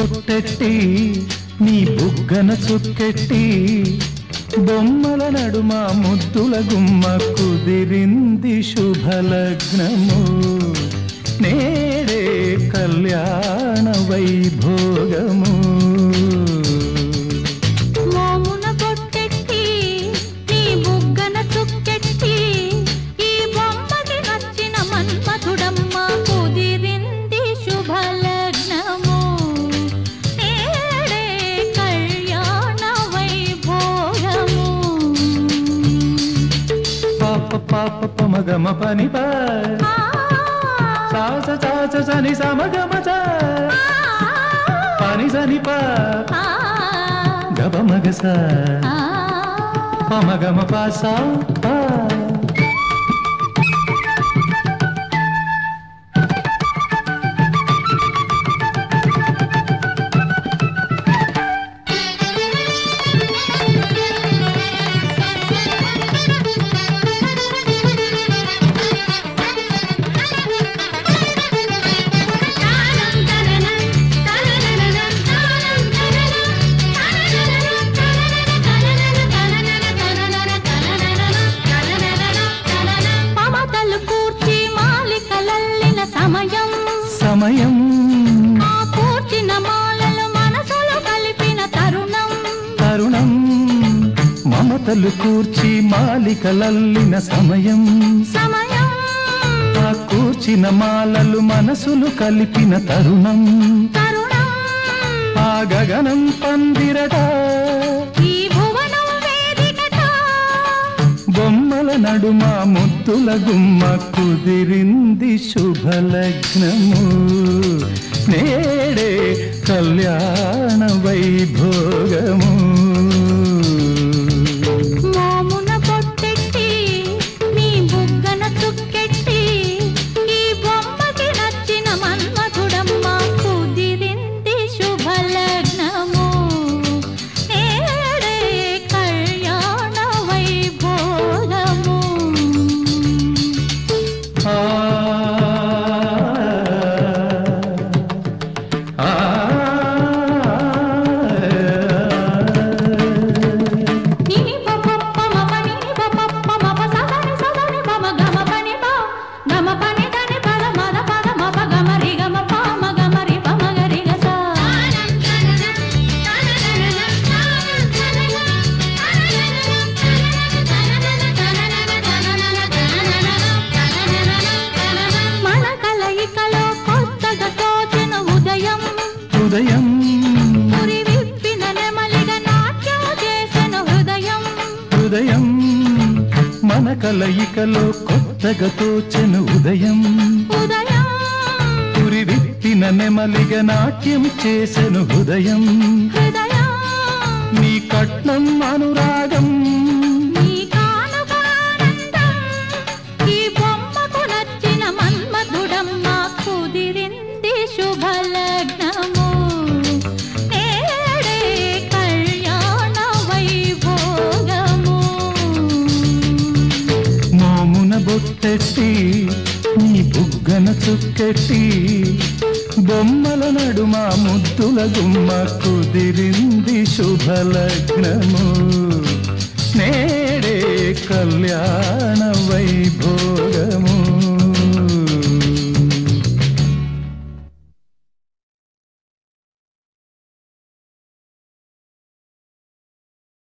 బొట్టెట్టి నీ బుగ్గన చుక్కెట్టి బొమ్మల నడుమ ముద్దుల గుమ్మ కుదిరింది శుభలగ్నము నేడే కళ్యాణ వైభోగము మోమున బొట్టెట్టి నీ బుగ్గన చుక్కెట్టి ఈ బొమ్మకి నచ్చిన మన్మధుడమ్మ కుదిరింది శుభలగ్నము నేడే కళ్యాణ వైభోగము పాప పాప పమగమ పని పా ఆ, సాస సాస సని సమగమ స పని సని పా ఆ, గబ మగ స ఆ. పమగమ పా సా పా మమతలు కూర్చి మాలికలల్లిన సమయం సమయం ఆ కూర్చిన మాలలు మనసులు కలిపిన తరుణం తరుణం మమతలు కూర్చి మాలికలల్లిన సమయం సమయం ఆ కూర్చిన మాలలు మనసులు కలిపిన తరుణం తరుణం ఆ గగనం పందిరట ఈ భువనం వేదికట బొమ్మల నడుమ ముద్దుల గుమ్మ కుదిరింది శుభలగ్నము నేడే కళ్యాణ వైభోగము మోమున పొట్టెట్టి నీ బుగ్గన చుక్కెట్టి ఈ బొమ్మకి నచ్చిన మన్మధుడమ్మ కుదిరింది శుభలగ్నము నేడే కళ్యాణ వైభోగము ఆ ఆ నిని పపప్ప మప నిని పపప్ప మప సదని సదని పమ గమ పని ప గమ పని దని పద మద పద మప గమ రి గమ ప మ గమ రి ప మ గ రి గ స మన కలయికలో కొత్తగా తోచిన ఉదయం ఉదయం పురి విప్పిన నెమలిగా నాట్యం చేసిన హృదయం హృదయం మన కలయికలో కొత్తగా తోచెను ఉదయం ఉదయం పురి విప్పిన నెమలిగ నాట్యం చేసెను హృదయం హృదయం నీ కట్నం అనురాగం నీ కానుక ఆనందం ఈ బొమ్మకు నచ్చిన మన్మధుడమ్మ కుదిరింది శుభలగ్నము నేడే కళ్యాణ వైభోగము మోమున బొట్టెట్టి నీ బుగ్గన చుక్కెట్టి బొమ్మల నడుమ ముద్దుల గుమ్మ కుదిరింది శుభలగ్నము నేడే కళ్యాణ వైభో